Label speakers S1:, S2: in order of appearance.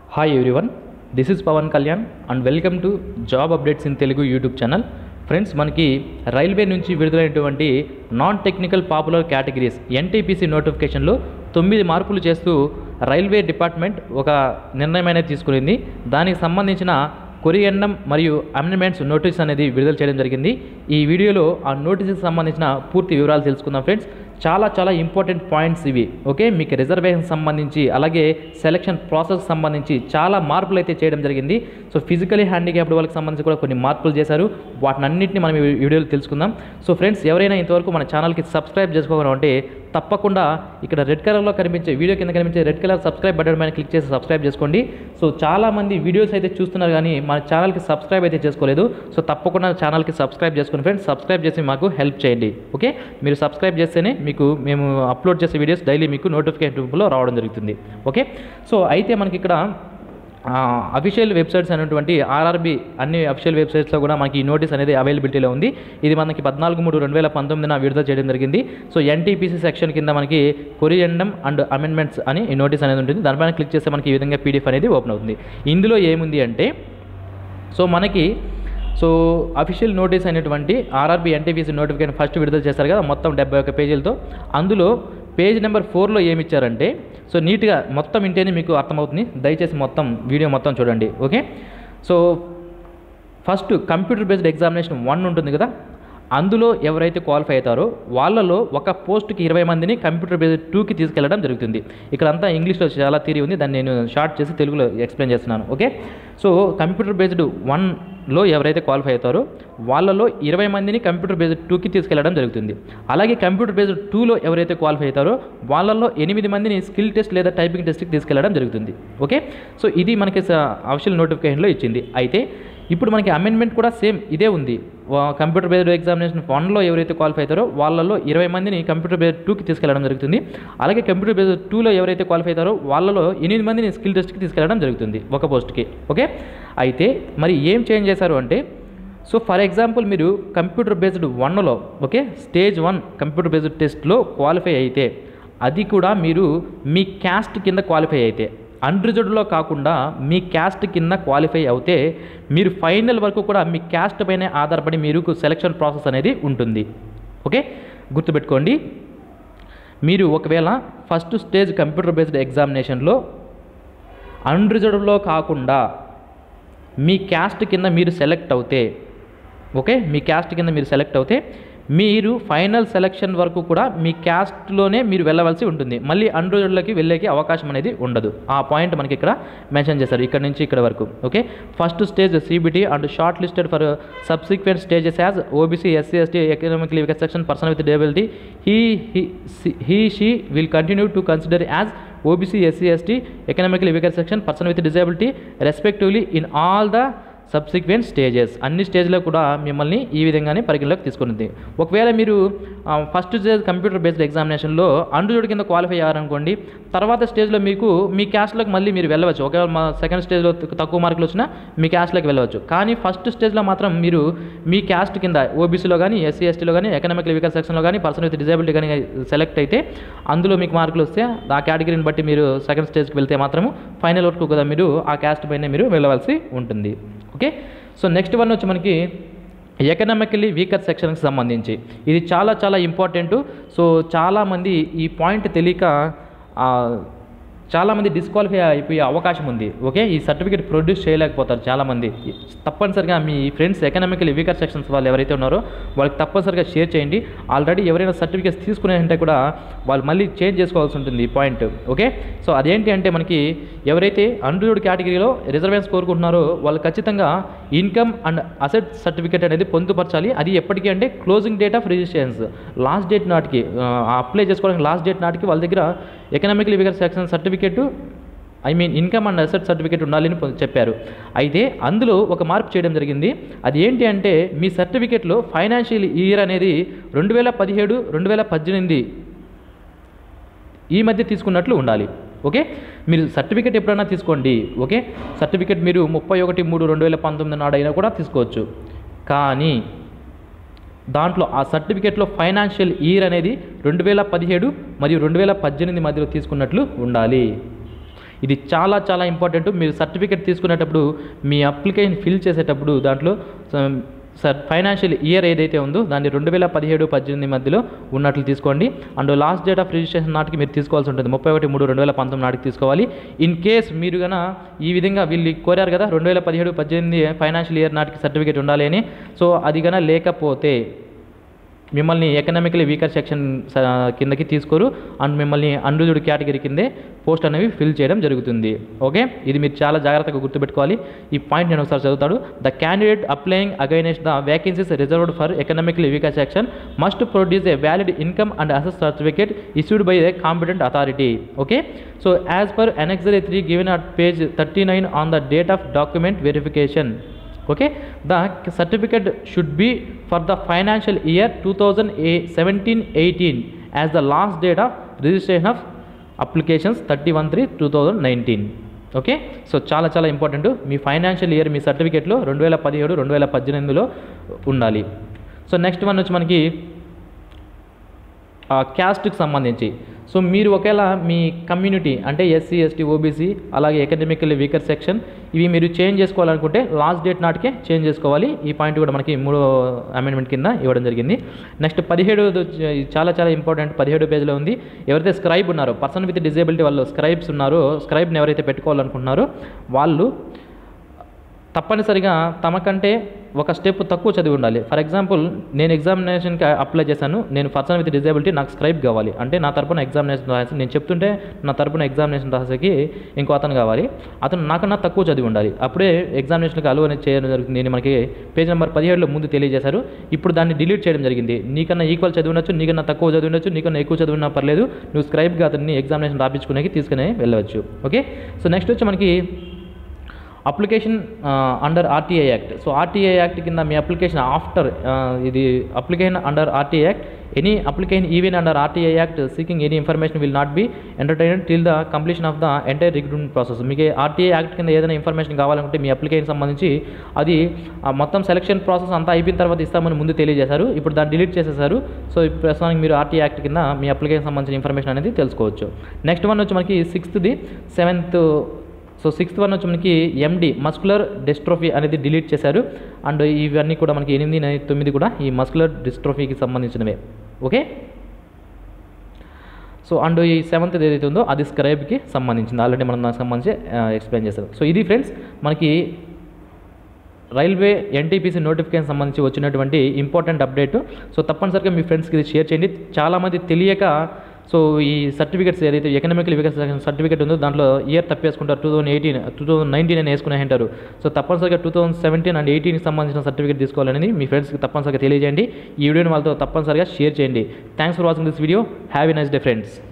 S1: hi everyone this is Pavan Kalyan and welcome to job updates in Telugu YouTube channel friends మనకి railway నుంచి విడుదలైనటువంటి non technical popular categories NTPC నోటిఫికేషన్లో తొమ్మిది మార్పులు చేస్తూ రైల్వే డిపార్ట్మెంట్ ఒక నిర్ణయం అనేది తీసుకునింది దానికి సంబంధించిన కొరియండం మరియు అమెండ్మెంట్స్ నోటీస్ అనేది విడుదల చేయడం జరిగింది ఈ వీడియోలో ఆ నోటీస్కి సంబంధించిన పూర్తి వివరాలు తెలుసుకుందాం ఫ్రెండ్స్ చాలా చాలా ఇంపార్టెంట్ పాయింట్స్ ఇవి ఓకే మీకు రిజర్వేషన్ సంబంధించి అలాగే సెలక్షన్ ప్రాసెస్ సంబంధించి చాలా మార్పులు అయితే చేయడం జరిగింది సో ఫిజికలీ హ్యాండిక్యాప్డ్ వాళ్ళకి సంబంధించి కూడా కొన్ని మార్పులు చేశారు వాటిని అన్నింటినీ మనం ఈ వీడియోలో తెలుసుకుందాం సో ఫ్రెండ్స్ ఎవరైనా ఇంతవరకు మన ఛానల్కి సబ్స్క్రైబ్ చేసుకోవాలి అంటే తప్పకుండా ఇక్కడ రెడ్ కలర్లో కనిపించే వీడియో కింద కనిపించే రెడ్ కలర్ సబ్స్క్రైబ్ బటన్ పైన క్లిక్ చేసి సబ్స్క్రైబ్ చేసుకోండి సో చాలామంది వీడియోస్ అయితే చూస్తున్నారు కానీ మన ఛానల్కి సబ్స్క్రైబ్ అయితే చేసుకోలేదు సో తప్పకుండా ఛానల్కి సబ్స్క్రైబ్ చేసుకోండి ఫ్రెండ్స్ సబ్స్క్రైబ్ చేసి మాకు హెల్ప్ చేయండి ఓకే మీరు సబ్స్క్రైబ్ చేస్తేనే మీకు మేము అప్లోడ్ చేసే వీడియోస్ డైలీ మీకు నోటిఫికేషన్ రూపంలో రావడం జరుగుతుంది ఓకే సో అయితే మనకి ఇక్కడ అఫీషియల్ వెబ్సైట్స్ అనేటువంటి ఆర్ఆర్బి అన్ని అఫీషియల్ వెబ్సైట్స్లో కూడా మనకి ఈ నోటీస్ అనేది అవైలబిలిటీలో ఉంది ఇది మనకి పద్నాలుగు మూడు రెండు వేల పంతొమ్మిదిన విడుదల చేయడం జరిగింది సో ఎన్టీపీసీ సెక్షన్ కింద మనకి కొరియండం అండ్ అమెండ్మెంట్స్ అని ఈ నోటీస్ అనేది ఉంటుంది దానిపైన క్లిక్ చేస్తే మనకి ఈ విధంగా పీడిఎఫ్ అనేది ఓపెన్ అవుతుంది ఇందులో ఏముంది అంటే సో మనకి సో అఫీషియల్ నోటీస్ అయినటువంటి ఆర్ఆర్బీ ఎన్టీపీసీ నోటిఫికేషన్ ఫస్ట్ విడుదల చేశారు కదా మొత్తం డెబ్బై ఒక్క పేజీలతో అందులో పేజ్ నెంబర్ ఫోర్లో ఏమి ఇచ్చారంటే సో నీట్గా మొత్తం ఇంటేనే మీకు అర్థమవుతుంది దయచేసి మొత్తం వీడియో మొత్తం చూడండి okay so first computer based examination one ఉంటుంది కదా అందులో ఎవరైతే క్వాలిఫై అవుతారో వాళ్ళలో ఒక పోస్ట్కి ఇరవై మందిని కంప్యూటర్ బేస్డ్ టూకి తీసుకెళ్లడం జరుగుతుంది ఇక్కడ అంతా ఇంగ్లీష్లో చాలా థీరీ ఉంది దాన్ని నేను షార్ట్ చేసి తెలుగులో ఎక్స్ప్లెయిన్ చేస్తున్నాను ఓకే సో కంప్యూటర్ బేస్డ్ వన్లో ఎవరైతే క్వాలిఫై అవుతారో వాళ్ళలో ఇరవై మందిని కంప్యూటర్ బేస్డ్ టూకి తీసుకెళ్లడం జరుగుతుంది అలాగే కంప్యూటర్ బేస్డ్ టూలో ఎవరైతే క్వాలిఫై అవుతారో వాళ్ళలో ఎనిమిది మందిని స్కిల్ టెస్ట్ లేదా టైపింగ్ టెస్ట్కి తీసుకెళ్లడం జరుగుతుంది ఓకే సో ఇది మనకి అఫిషియల్ నోటిఫికేషన్లో ఇచ్చింది అయితే ఇప్పుడు మనకి అమెండ్మెంట్ కూడా సేమ్ ఇదే ఉంది కంప్యూటర్ బేస్డ్ ఎగ్జామినేషన్ వన్లో ఎవరైతే క్వాలిఫై అవుతారో వాళ్ళలో ఇరవై మందిని కంప్యూటర్ బేస్డ్ టూకి తీసుకెళ్లడం జరుగుతుంది అలాగే కంప్యూటర్ బేస్డ్ టూలో ఎవరైతే క్వాలిఫై అవుతారో వాళ్ళలో ఎనిమిది మందిని స్కిల్ టెస్ట్కి తీసుకెళ్లడం జరుగుతుంది ఒక పోస్ట్కి ఓకే అయితే మరి ఏం చేంజ్ చేశారు అంటే సో ఫర్ ఎగ్జాంపుల్ మీరు కంప్యూటర్ బేస్డ్ వన్లో okay stage one computer based టెస్ట్లో క్వాలిఫై అయితే అది కూడా మీరు మీ క్యాస్ట్ కింద క్వాలిఫై అయితే అన్రిజర్వ్డ్లో కాకుండా మీ క్యాస్ట్ కింద క్వాలిఫై అవుతే మీరు ఫైనల్ వరకు కూడా మీ క్యాస్ట్ పైనే ఆధారపడి మీరు సెలక్షన్ ప్రాసెస్ అనేది ఉంటుంది ఓకే గుర్తుపెట్టుకోండి మీరు ఒకవేళ ఫస్ట్ స్టేజ్ కంప్యూటర్ బేస్డ్ ఎగ్జామినేషన్లో అన్రిజర్వ్డ్లో కాకుండా మీ క్యాస్ట్ కింద మీరు సెలెక్ట్ అవుతే ఓకే మీ క్యాస్ట్ కింద మీరు సెలెక్ట్ అవుతే మీరు ఫైనల్ సెలక్షన్ వరకు కూడా మీ క్యాస్ట్లోనే మీరు వెళ్ళవలసి ఉంటుంది మళ్ళీ అన్రోడ్లకి వెళ్ళేకి అవకాశం అనేది ఉండదు ఆ పాయింట్ మనకి ఇక్కడ మెన్షన్ చేశారు ఇక్కడ నుంచి ఇక్కడ వరకు okay first stage CBT and short listed for subsequent stages as OBC SC ST economically weaker section person with disability he he she will continue to consider as OBC SC ST economically weaker section person with disability respectively in all the subsequent stages అన్ని స్టేజ్లో కూడా మిమ్మల్ని ఈ విధంగానే పరిగణలోకి తీసుకున్నది ఒకవేళ మీరు ఫస్ట్ స్టేజ్ కంప్యూటర్ బేస్డ్ ఎగ్జామినేషన్లో అండుజోడి కింద క్వాలిఫై అయ్యారనుకోండి తర్వాత స్టేజ్లో మీకు మీ క్యాస్ట్లోకి మళ్ళీ మీరు వెళ్ళవచ్చు ఒకవేళ మా సెకండ్ స్టేజ్లో తక్కువ మార్కులు వచ్చినా మీ క్యాస్ట్లోకి వెళ్ళవచ్చు కానీ ఫస్ట్ స్టేజ్లో మాత్రం మీరు మీ క్యాస్ట్ కింద ఓబీసీలో కానీ ఎస్సీ ఎస్టీలో కానీ ఎకనామిక్ వీకర్ సెక్షన్లో కానీ పర్సన్ విత్ డిజబిలిటీ కానీ సెలెక్ట్ అయితే అందులో మీకు మార్కులు వస్తే ఆ కేటగిరీని బట్టి మీరు సెకండ్ స్టేజ్కి వెళ్తే మాత్రము ఫైనల్ వరకు కూడా మీరు ఆ క్యాస్ట్ పైన మీరు వెళ్ళవలసి ఉంటుంది ఓకే సో నెక్స్ట్ వన్ వచ్చి మనకి ఎకనామికలీ వీకర్ సెక్షన్కి సంబంధించి ఇది చాలా చాలా ఇంపార్టెంట్ సో చాలామంది ఈ పాయింట్ తెలియక చాలామంది డిస్క్వాలిఫై అయిపోయే అవకాశం ఉంది ఓకే ఈ సర్టిఫికేట్ ప్రొడ్యూస్ చేయలేకపోతారు చాలామంది తప్పనిసరిగా మీ ఫ్రెండ్స్ ఎకనామికల్ వీకర్ సెక్షన్స్ వాళ్ళు ఎవరైతే ఉన్నారో వాళ్ళకి తప్పనిసరిగా షేర్ చేయండి ఆల్రెడీ ఎవరైనా సర్టిఫికేట్స్ తీసుకునే అంటే కూడా వాళ్ళు మళ్ళీ చేంజ్ చేసుకోవాల్సి ఉంటుంది ఈ పాయింట్ ఓకే సో అదేంటి అంటే మనకి ఎవరైతే అన్రిజర్వ్డ్ కేటగిరీలో రిజర్వేన్స్ కోరుకుంటున్నారో వాళ్ళు ఖచ్చితంగా ఇన్కమ్ అండ్ అసెట్ సర్టిఫికేట్ అనేది పొందుపరచాలి అది ఎప్పటికీ అంటే closing date of registrations last date నాటికి అప్లై చేసుకోవడానికి లాస్ట్ డేట్ నాటికి వాళ్ళ దగ్గర economical weaker section certificate I mean income and asset certificate ఉండాలని చెప్పారు అయితే అందులో ఒక మార్పు చేయడం జరిగింది అది ఏంటి అంటే మీ సర్టిఫికేట్లో ఫైనాన్షియల్ ఇయర్ అనేది రెండు వేల పదిహేడు రెండు వేల పద్దెనిమిది ఈ మధ్య తీసుకున్నట్లు ఉండాలి ఓకే మీరు సర్టిఫికేట్ ఎప్పుడైనా తీసుకోండి ఓకే సర్టిఫికేట్ మీరు ముప్పై ఒకటి మూడు రెండు వేల పంతొమ్మిది నాడైనా కూడా తీసుకోవచ్చు కానీ దాంట్లో ఆ సర్టిఫికేట్లో ఫైనాన్షియల్ ఇయర్ అనేది రెండు వేల పదిహేడు మరియు రెండు వేల పద్దెనిమిది మధ్యలో తీసుకున్నట్లు ఉండాలి ఇది చాలా చాలా ఇంపార్టెంట్ మీరు సర్టిఫికేట్ తీసుకునేటప్పుడు మీ అప్లికేషన్ ఫిల్ చేసేటప్పుడు దాంట్లో సార్ ఫైనాన్షియల్ ఇయర్ ఏదైతే ఉందో దాన్ని రెండు వేల పదిహేడు పద్దెనిమిది మధ్యలో ఉన్నట్లు తీసుకోండి and last date of registration నాటికి మీరు తీసుకోవాల్సి ఉంటుంది ముప్పై ఒకటి మూడు రెండు వేల పంతొమ్మిది నాటికి తీసుకోవాలి ఇన్ కేస్ మీరు గన ఈ విధంగా వీళ్ళు కోరారు కదా రెండు వేల పదిహేడు పద్దెనిమిది ఫైనాన్షియల్ ఇయర్ నాటికి సర్టిఫికేట్ ఉండాలి అని సో అది గన లేకపోతే మిమ్మల్ని ఎకనామికలీ వీకర్ సెక్షన్ స- కిందకి తీసుకోరు అండ్ మిమ్మల్ని అన్రిజర్వ్డ్ కేటగిరీ కిందే పోస్ట్ అనేవి ఫిల్ చేయడం జరుగుతుంది ఓకే ఇది మీరు చాలా జాగ్రత్తగా గుర్తుపెట్టుకోవాలి ఈ పాయింట్ నేను ఒకసారి చదువుతాడు the candidate applying against the vacancies reserved for economically weaker section must produce a valid income and అసెస్ certificate issued by a competent authority okay so as per annexure three given at page thirty nine on the date of document verification okay the certificate should be for the financial year 2017 18 as the last date of registration of applications 31 3 2019 okay so చాలా చాలా important మీ financial year మీ సర్టిఫికేట్లో రెండు వేల పదిహేడు రెండు వేల పద్దెనిమిదిలో ఉండాలి సో నెక్స్ట్ వన్ వచ్చి మనకి క్యాస్ట్కి సంబంధించి సో మీరు ఒకవేళ మీ కమ్యూనిటీ అంటే ఎస్సీ ఎస్టీ ఓబీసీ అలాగే ఎకడమికల్ వీకర్ సెక్షన్ ఇవి మీరు చేంజ్ చేసుకోవాలనుకుంటే లాస్ట్ డేట్ నాటికే చేంజ్ చేసుకోవాలి ఈ పాయింట్ కూడా మనకి మూడో అమెండ్మెంట్ కింద ఇవ్వడం జరిగింది నెక్స్ట్ పదిహేడు చాలా చాలా ఇంపార్టెంట్ పదిహేడు పేజ్లో ఉంది ఎవరైతే స్క్రైబ్ ఉన్నారో పర్సన్ విత్ డిజేబిలిటీ వాళ్ళు స్క్రైబ్స్ ఉన్నారో స్క్రైబ్ని ఎవరైతే పెట్టుకోవాలనుకుంటున్నారో వాళ్ళు తప్పనిసరిగా తమకంటే ఒక స్టెప్ తక్కువ చదివి ఉండాలి ఫర్ ఎగ్జాంపుల్ నేను ఎగ్జామినేషన్కి అప్లై చేశాను నేను పర్సన్ విత్ డిజేబిలిటీ నాకు స్క్రైబ్ కావాలి అంటే నా తరపున ఎగ్జామినేషన్ రాసి నేను చెప్తుంటే నా తరపున ఎగ్జామినేషన్ రాసేకి ఇంకో అతను కావాలి అతను నాకన్నా తక్కువ చదివి ఉండాలి అప్పుడే ఎగ్జామినేషన్కి అలువ అనేది చేయడం జరుగుతుంది నేను మనకి పేజ్ నెంబర్ పదిహేడులో ముందు తెలియజేశారు ఇప్పుడు దాన్ని డిలీట్ చేయడం జరిగింది నీకన్నా ఈక్వల్ చదివి ఉండొచ్చు నీకన్నా తక్కువ చదివి ఉండొచ్చు నీకన్నా ఎక్కువ చదివినా పర్లేదు నువ్వు స్క్రైబ్గా అతన్ని ఎగ్జామినేషన్ రాపించుకునేకి తీసుకుని వెళ్ళవచ్చు ఓకే సో నెక్స్ట్ వచ్చి మనకి application under RTI act so RTI act కింద మీ అప్లికేషన్ ఆఫ్టర్ ఇది application under RTI act any application even under RTI act seeking any information will not be entertain till the completion of the entire recruitment process మీకు RTI act కింద ఏదైనా information కావాలనుకుంటే మీ application సంబంధించి అది ఆ మొత్తం selection process అంతా అయిపోయిన తర్వాత ఇస్తామని ముందు తెలియజేశారు ఇప్పుడు దాన్ని డిలీట్ చేసేసారు సో ఇప్పుడు ప్రస్తుతానికి మీరు ఆర్టీఐ యాక్ట్ కింద మీ అప్లికేషన్ సంబంధించిన ఇన్ఫర్మేషన్ అనేది తెలుసుకోవచ్చు నెక్స్ట్ వన్ వచ్చి మనకి సిక్స్త్ది సెవెంత్ సో సిక్స్త్ వన్ వచ్చి మనకి ఎండి మస్కులర్ డిస్ట్రోఫీ అనేది డిలీట్ చేశారు అండ్ ఇవన్నీ కూడా మనకి ఎనిమిది నై- తొమ్మిది కూడా ఈ మస్కులర్ డిస్ట్రోఫీకి సంబంధించినవే ఓకే సో అండ్ ఈ సెవెంత్ ఏదైతే ఉందో అది స్క్రైబ్కి సంబంధించింది ఆల్రెడీ మనం దానికి సంబంధించి ఎక్స్ప్లెయిన్ చేశారు సో ఇది ఫ్రెండ్స్ మనకి రైల్వే ఎన్టీపీసీ నోటిఫికేషన్ సంబంధించి వచ్చినటువంటి ఇంపార్టెంట్ అప్డేట్ సో తప్పనిసరిగా మీ ఫ్రెండ్స్కి ఇది షేర్ చేయండి చాలామంది తెలియక సో ఈ సర్టిఫికేట్స్ ఏదైతే ఎకనామికల్ వికాస్ సర్టిఫికేట్ ఉందో దాంట్లో ఇయర్ తప్పేసుకుంటారు two thousand eighteen two thousand nineteen అని వేసుకుని అంటారు సో తప్పనిసరిగా టూ థౌసండ్ సెవెంటీన్ అండ్ ఎయిటీన్కి సంబంధించిన సర్టిఫికేట్ తీసుకోవాలనేది మీ ఫ్రెండ్స్కి తప్పనిసరిగా తెలియజేయండి ఈ వీడియోని వాళ్ళతో తప్పనిసరిగా షేర్ చేయండి thanks for watching this video have a nice day friends